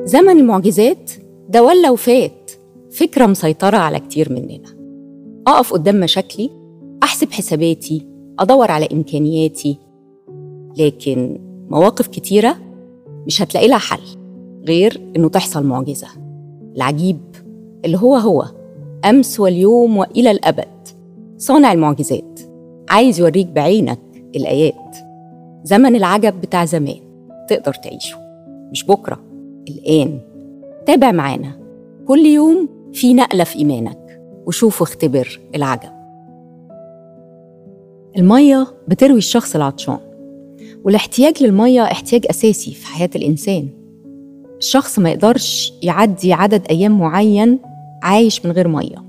زمن المعجزات ده ولا وفات فكرة مسيطرة على كتير مننا أقف قدام مشاكلي أحسب حساباتي أدور على إمكانياتي لكن مواقف كتيرة مش هتلاقي لها حل غير إنه تحصل معجزة العجيب اللي هو هو أمس واليوم وإلى الأبد صانع المعجزات عايز يوريك بعينك الآيات زمن العجب بتاع زمان تقدر تعيشه مش بكرة الآن تابع معانا كل يوم في نقلة في إيمانك وشوف واختبر العجب المية بتروي الشخص العطشان والاحتياج للمية احتياج أساسي في حياة الإنسان الشخص ما يقدرش يعدي عدد أيام معين عايش من غير مية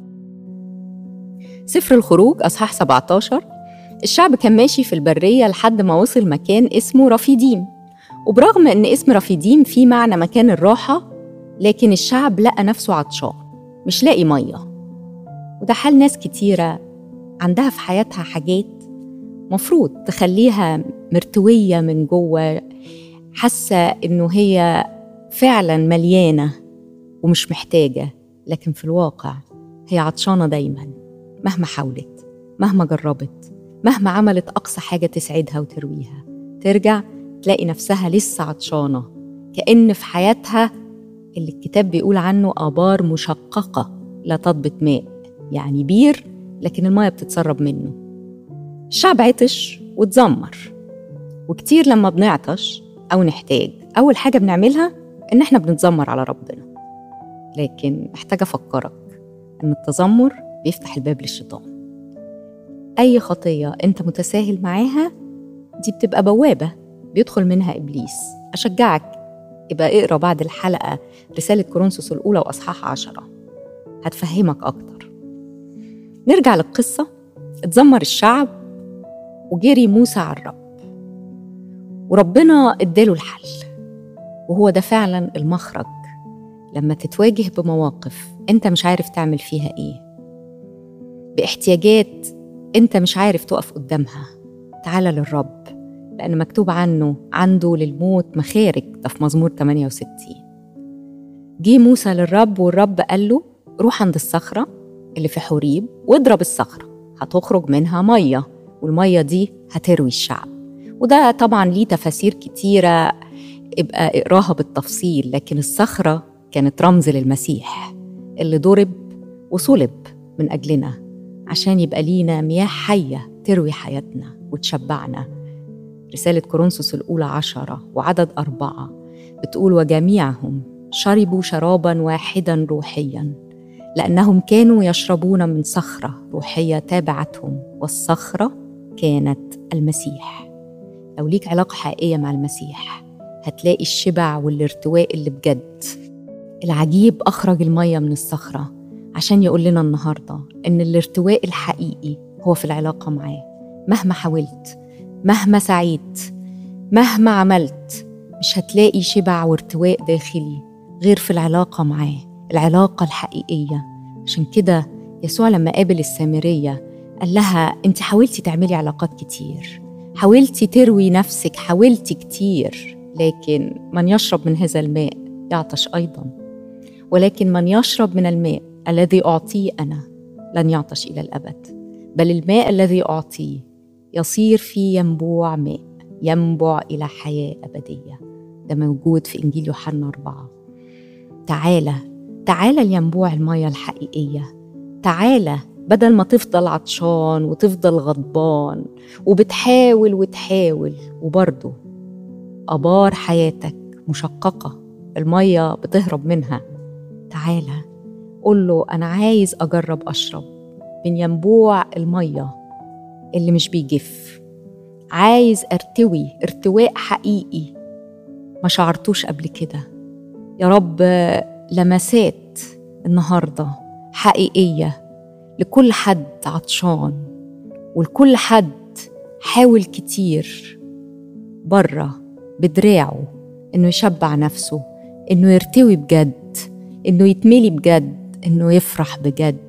سفر الخروج أصحاح 17 الشعب كان ماشي في البرية لحد ما وصل مكان اسمه رفيديم وبرغم إن اسم رفيديم فيه معنى مكان الراحة لكن الشعب لقى نفسه عطشان مش لاقي مية وده حال ناس كتيرة عندها في حياتها حاجات مفروض تخليها مرتوية من جوه حاسة إنه هي فعلا مليانة ومش محتاجة لكن في الواقع هي عطشانة دايما مهما حاولت مهما جربت مهما عملت أقصى حاجة تسعدها وترويها ترجع تلاقي نفسها لسه عطشانة كأن في حياتها اللي الكتاب بيقول عنه آبار مشققة لا تضبط ماء يعني بير لكن المية بتتسرب منه الشعب عطش واتذمر وكتير لما بنعطش أو نحتاج أول حاجة بنعملها إن إحنا بنتذمر على ربنا لكن محتاجة أفكرك إن التذمر بيفتح الباب للشيطان أي خطية أنت متساهل معاها دي بتبقى بوابة بيدخل منها إبليس أشجعك يبقى اقرا بعد الحلقة رسالة كورنثوس الأولى وأصحاح عشرة هتفهمك أكتر نرجع للقصة اتذمر الشعب وجري موسى على الرب وربنا اداله الحل وهو ده فعلا المخرج لما تتواجه بمواقف انت مش عارف تعمل فيها ايه باحتياجات انت مش عارف تقف قدامها تعالى للرب لأن مكتوب عنه عنده للموت مخارج ده في مزمور 68 جه موسى للرب والرب قال له روح عند الصخرة اللي في حوريب واضرب الصخرة هتخرج منها مية والمية دي هتروي الشعب وده طبعا ليه تفاسير كتيرة ابقى اقراها بالتفصيل لكن الصخرة كانت رمز للمسيح اللي ضرب وصلب من أجلنا عشان يبقى لينا مياه حية تروي حياتنا وتشبعنا رسالة كورنثوس الأولى عشرة وعدد أربعة بتقول وجميعهم شربوا شرابا واحدا روحيا لأنهم كانوا يشربون من صخرة روحية تابعتهم والصخرة كانت المسيح لو ليك علاقة حقيقية مع المسيح هتلاقي الشبع والارتواء اللي بجد العجيب أخرج المية من الصخرة عشان يقول لنا النهاردة إن الارتواء الحقيقي هو في العلاقة معاه مهما حاولت مهما سعيت مهما عملت مش هتلاقي شبع وارتواء داخلي غير في العلاقة معاه العلاقة الحقيقية عشان كده يسوع لما قابل السامرية قال لها انت حاولتي تعملي علاقات كتير حاولتي تروي نفسك حاولتي كتير لكن من يشرب من هذا الماء يعطش أيضا ولكن من يشرب من الماء الذي أعطيه أنا لن يعطش إلى الأبد بل الماء الذي أعطيه يصير فيه ينبوع ماء ينبع إلى حياة أبدية ده موجود في إنجيل يوحنا أربعة تعالى تعالى لينبوع المية الحقيقية تعالى بدل ما تفضل عطشان وتفضل غضبان وبتحاول وتحاول وبرضه أبار حياتك مشققة المية بتهرب منها تعالى قول له أنا عايز أجرب أشرب من ينبوع المية اللي مش بيجف عايز ارتوي ارتواء حقيقي ما شعرتوش قبل كده يا رب لمسات النهارده حقيقيه لكل حد عطشان ولكل حد حاول كتير بره بدراعه انه يشبع نفسه انه يرتوي بجد انه يتملي بجد انه يفرح بجد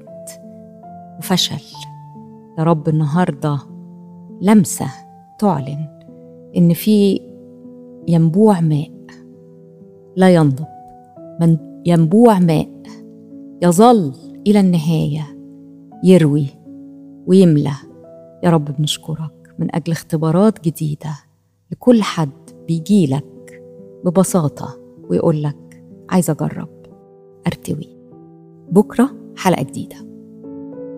وفشل يا رب النهارده لمسه تعلن ان في ينبوع ماء لا ينضب من ينبوع ماء يظل إلى النهاية يروي ويملى يا رب بنشكرك من أجل اختبارات جديدة لكل حد بيجيلك ببساطة ويقول لك عايز أجرب أرتوي بكرة حلقة جديدة